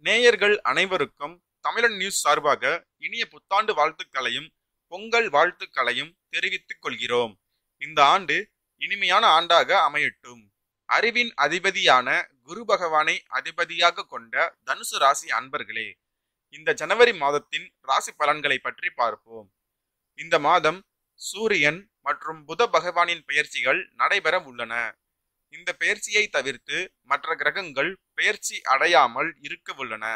நேயர்கள் அனைவருக்கும் தமிழன் நியூஸ் சார்பாக இனிய புத்தாண்டு வாழ்த்துக்களையும் பொங்கல் வாழ்த்துக்களையும் தெரிவித்துக் கொள்கிறோம் இந்த ஆண்டு இனிமையான ஆண்டாக அமையட்டும் அறிவின் அதிபதியான குரு பகவானை அதிபதியாக கொண்ட தனுசு ராசி அன்பர்களே இந்த ஜனவரி மாதத்தின் ராசி பலன்களை பற்றி பார்ப்போம் இந்த மாதம் சூரியன் மற்றும் புத பகவானின் பெயர்ச்சிகள் நடைபெற உள்ளன இந்த பெயர்ச்சியை தவிர்த்து மற்ற கிரகங்கள் பெயர்ச்சி அடையாமல் இருக்க உள்ளன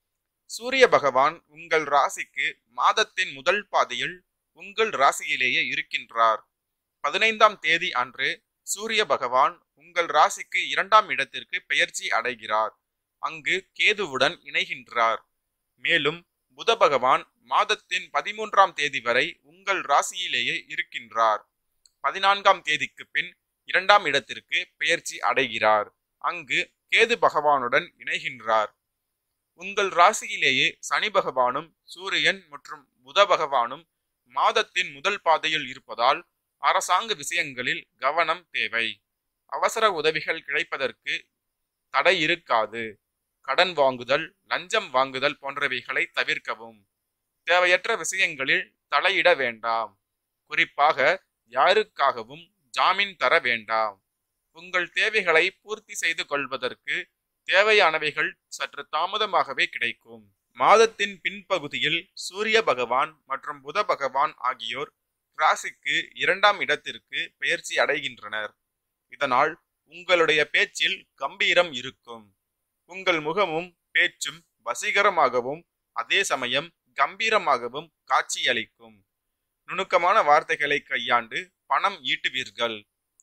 சூரிய பகவான் உங்கள் ராசிக்கு மாதத்தின் முதல் பாதையில் உங்கள் ராசியிலேயே இருக்கின்றார் பதினைந்தாம் தேதி அன்று சூரிய பகவான் உங்கள் ராசிக்கு இரண்டாம் இடத்திற்கு பெயர்ச்சி அடைகிறார் அங்கு கேதுவுடன் இணைகின்றார் மேலும் புத பகவான் மாதத்தின் பதிமூன்றாம் தேதி வரை உங்கள் ராசியிலேயே இருக்கின்றார் பதினான்காம் தேதிக்கு பின் இரண்டாம் இடத்திற்கு பெயர்ச்சி அடைகிறார் அங்கு கேது பகவானுடன் இணைகின்றார் உங்கள் ராசியிலேயே சனி பகவானும் சூரியன் மற்றும் புத பகவானும் மாதத்தின் முதல் பாதையில் இருப்பதால் அரசாங்க விஷயங்களில் கவனம் தேவை அவசர உதவிகள் கிடைப்பதற்கு தடை இருக்காது கடன் வாங்குதல் லஞ்சம் வாங்குதல் போன்றவைகளை தவிர்க்கவும் தேவையற்ற விஷயங்களில் தலையிட வேண்டாம் குறிப்பாக யாருக்காகவும் ஜாமீன் தர வேண்டாம் உங்கள் தேவைகளை பூர்த்தி செய்து கொள்வதற்கு தேவையானவைகள் சற்று தாமதமாகவே கிடைக்கும் மாதத்தின் பின்பகுதியில் சூரிய பகவான் மற்றும் புத பகவான் ஆகியோர் ராசிக்கு இரண்டாம் இடத்திற்கு பெயர்ச்சி அடைகின்றனர் இதனால் உங்களுடைய பேச்சில் கம்பீரம் இருக்கும் உங்கள் முகமும் பேச்சும் வசீகரமாகவும் அதே சமயம் கம்பீரமாகவும் காட்சியளிக்கும் நுணுக்கமான வார்த்தைகளை கையாண்டு பணம் ஈட்டுவீர்கள்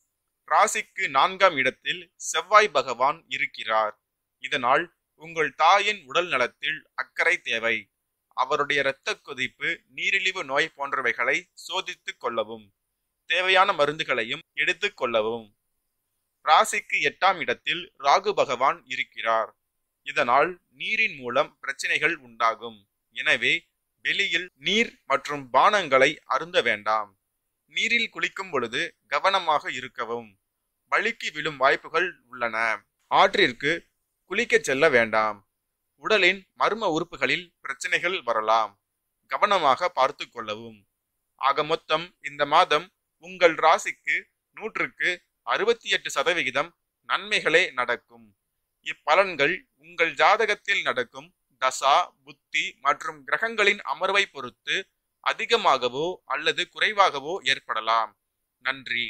ராசிக்கு நான்காம் இடத்தில் செவ்வாய் பகவான் இருக்கிறார் இதனால் உங்கள் தாயின் உடல் நலத்தில் அக்கறை தேவை அவருடைய இரத்த கொதிப்பு நீரிழிவு நோய் போன்றவைகளை சோதித்துக் கொள்ளவும் தேவையான மருந்துகளையும் எடுத்துக் கொள்ளவும் ராசிக்கு எட்டாம் இடத்தில் ராகு பகவான் இருக்கிறார் இதனால் நீரின் மூலம் பிரச்சனைகள் உண்டாகும் எனவே வெளியில் நீர் மற்றும் பானங்களை அருந்த வேண்டாம் நீரில் குளிக்கும் பொழுது கவனமாக இருக்கவும் வழுக்கி விழும் வாய்ப்புகள் உள்ளன ஆற்றிற்கு குளிக்கச் செல்ல வேண்டாம் உடலின் மர்ம உறுப்புகளில் பிரச்சனைகள் வரலாம் கவனமாக பார்த்து கொள்ளவும் ஆக மொத்தம் இந்த மாதம் உங்கள் ராசிக்கு நூற்றுக்கு அறுபத்தி எட்டு சதவிகிதம் நன்மைகளே நடக்கும் இப்பலன்கள் உங்கள் ஜாதகத்தில் நடக்கும் தசா புத்தி மற்றும் கிரகங்களின் அமர்வை பொறுத்து அதிகமாகவோ அல்லது குறைவாகவோ ஏற்படலாம் நன்றி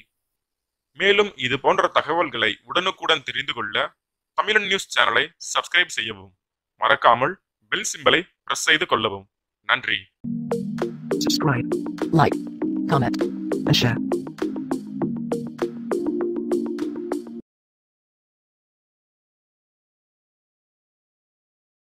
மேலும் இது போன்ற தகவல்களை உடனுக்குடன் தெரிந்து கொள்ள தமிழன் நியூஸ் சேனலை சப்ஸ்கிரைப் செய்யவும் மறக்காமல் பெல் சிம்பலை பிரஸ் செய்து கொள்ளவும் நன்றி subscribe, like, comment, and share.